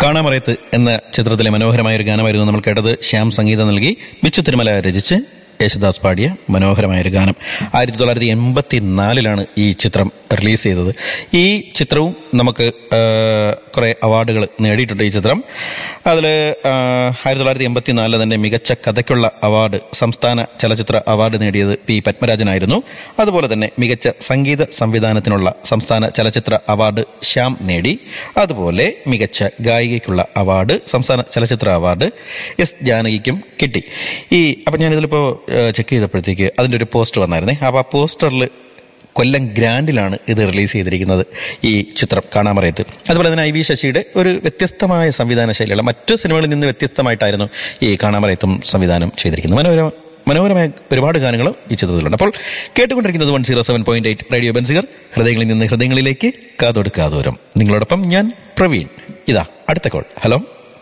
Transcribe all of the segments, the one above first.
കാണാമറയത്ത് എന്ന ചിത്രത്തിലെ മനോഹരമായ ഒരു ഗാനമായിരുന്നു നമ്മൾ കേട്ടത് ശ്യാം സംഗീതം നൽകി ബിച്ചു തിരുമല രചിച്ച് യേശുദാസ് പാടിയ മനോഹരമായ ഒരു ഗാനം ആയിരത്തി തൊള്ളായിരത്തി എൺപത്തി നാലിലാണ് ഈ ചിത്രം റിലീസ് ചെയ്തത് ഈ ചിത്രവും നമുക്ക് കുറേ അവാർഡുകൾ നേടിയിട്ടുണ്ട് ഈ ചിത്രം അതിൽ ആയിരത്തി തൊള്ളായിരത്തി എൺപത്തി നാലിൽ തന്നെ മികച്ച കഥയ്ക്കുള്ള അവാർഡ് സംസ്ഥാന ചലച്ചിത്ര അവാർഡ് നേടിയത് പി പത്മരാജനായിരുന്നു അതുപോലെ തന്നെ മികച്ച സംഗീത സംവിധാനത്തിനുള്ള സംസ്ഥാന ചലച്ചിത്ര അവാർഡ് ശ്യാം നേടി അതുപോലെ മികച്ച ഗായികയ്ക്കുള്ള അവാർഡ് സംസ്ഥാന ചലച്ചിത്ര അവാർഡ് എസ് ജാനകിക്കും കിട്ടി ഈ അപ്പം ഞാനിതിലിപ്പോൾ ചെക്ക് ചെയ്തപ്പോഴത്തേക്ക് അതിൻ്റെ ഒരു പോസ്റ്റർ വന്നായിരുന്നേ അപ്പോൾ ആ പോസ്റ്ററിൽ കൊല്ലം ഗ്രാൻഡിലാണ് ഇത് റിലീസ് ചെയ്തിരിക്കുന്നത് ഈ ചിത്രം കാണാമറയത്ത് അതുപോലെ തന്നെ ഐ വി ശശിയുടെ ഒരു വ്യത്യസ്തമായ സംവിധാന ശൈലിയുള്ള മറ്റു സിനിമകളിൽ നിന്ന് വ്യത്യസ്തമായിട്ടായിരുന്നു ഈ കാണാമറയത്തും സംവിധാനം ചെയ്തിരിക്കുന്നത് മനോരമ മനോഹരമായ ഒരുപാട് ഗാനങ്ങൾ ഈ ചിത്രത്തിലുണ്ട് അപ്പോൾ കേട്ടുകൊണ്ടിരിക്കുന്നത് one zero seven point eight radio Benziger ഹൃദയങ്ങളിൽ നിന്ന് ഹൃദയങ്ങളിലേക്ക് കാതോട് കാതോരം നിങ്ങളോടൊപ്പം ഞാൻ പ്രവീൺ ഇതാ അടുത്ത കോൾ ഹലോ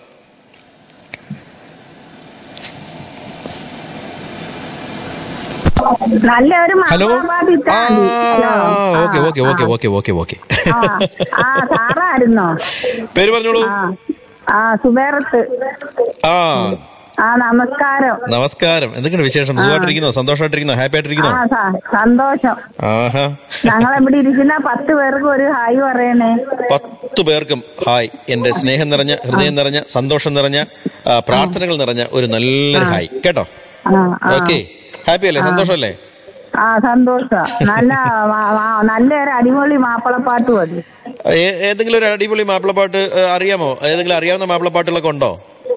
നല്ലൊരു ഹലോ മഹാഭാരതി ആ ഇട്ടാ മതി. ഹലോ. ഓക്കെ ആ, okay okay okay okay okay ആ, ആ സാറായിരുന്നോ പേര് പറഞ്ഞോളൂ ആ ആ സുബേറത്ത് ആ ആ നമസ്കാരം നമസ്കാരം എന്തൊക്കെയാണ് വിശേഷം സുഖമായിട്ടിരിക്കുന്നോ സന്തോഷമായിട്ടിരിക്കുന്നോ ഹാപ്പി ആയിട്ടിരിക്കുന്നോ ആ സ- സന്തോഷം ആഹാ ഞങ്ങളിവിടെ ഇരിക്കുന്ന പത്ത് പേർക്ക് ഒരു ഹായ് പറയണേ പത്തു പേർക്കും ഹായ് എന്റെ സ്നേഹം നിറഞ്ഞ ഹൃദയം നിറഞ്ഞ സന്തോഷം നിറഞ്ഞ ആ, പ്രാർത്ഥനകൾ നിറഞ്ഞ ഒരു നല്ലൊരു ഹായ് കേട്ടോ ആ ആ ഓക്കെ ഹാപ്പി അല്ലേ സന്തോഷമല്ലേ ആ സന്തോഷം നല്ല മാ- മാ- നല്ലൊരു അടിപൊളി മാപ്പിളപ്പാട്ട് മതി ഏ- ഏതെങ്കിലും ഒരു അടിപൊളി മാപ്പിളപ്പാട്ട് ഏ, അറിയാമോ ഏതെങ്കിലും അറിയാവുന്ന മാപ്പിളപ്പാട്ടുകളൊക്കെ ഉണ്ടോ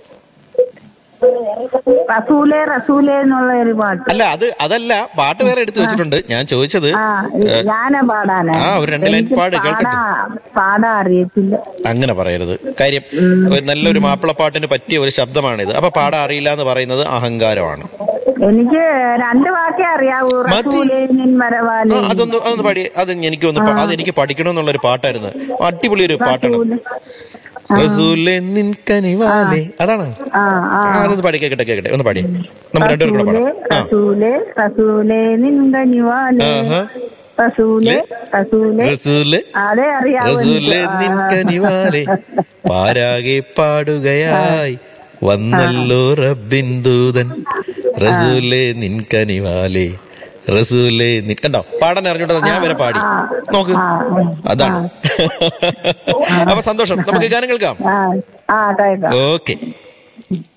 റസൂലേ റസൂലേ എന്നുള്ള ഒരു പാട്ട് അല്ല അത് അതല്ല പാട്ട് വേറെ എടുത്തു വെച്ചിട്ടുണ്ട് ഞാൻ ചോദിച്ചത് ആ ഞാനാ പാടാനാ ആ, ഒരു രണ്ട് ലൈൻ എനിക്ക് പാട്, കേൾക്കട്ടെ. പാടാ പാടാ അറിയത്തില്ല അങ്ങനെ പറയരുത് കാര്യം ഒരു നല്ലൊരു മാപ്പിളപ്പാട്ടിന് പറ്റിയ ഒരു ശബ്ദമാണിത് അപ്പൊ പാടാൻ അറിയില്ല എന്ന് പറയുന്നത് അഹങ്കാരമാണ് എനിക്ക് രണ്ട് വാക്കേ അറിയാവൂ മതി. റസൂലേ നിൻ ആ, വരവാലേ അതൊന്ന് അതൊന്ന് പാടി അത് എനിക്ക് ഒന്ന് പ- അത് എനിക്ക് പഠിക്കണമെന്നുള്ള ഒരു പാട്ടായിരുന്നു അടിപൊളി ഒരു പാട്ടാണ് റസൂല്. റസൂലേ നിൻ കനിവാലേ അതാണ് ആ ആ ആ, അതൊന്ന് പാടി കേക്കട്ടെ കേക്കട്ടെ ഒന്ന് പാടി നമ്മൾ രണ്ടുപേരും കൂടെ റസൂലേ പാടാം ആ റസൂലേ റസൂലേ നിൻകനിവാലേ ആഹാ. റസൂലേ റസൂലേ റസൂല് അതേ അറിയാവൂ റസൂലെ എനിക്ക്. നിൻ ആ. കനിവാലെ പാരാകെ പാടുകയായി വന്നല്ലോ റബ്ബിൻ ദൂതൻ റസൂലെ നിൻ കനിവാലെ റസൂലെ നിൻ കണ്ടോ പാടാൻ അറിഞ്ഞോട്ടെ ഞാൻ വരെ പാടി നോക്ക് ആ, അതാണ് അപ്പൊ സന്തോഷം നമുക്ക് ഗാനം കേൾക്കാം ആ ആ കേൾക്കാം ഓക്കെ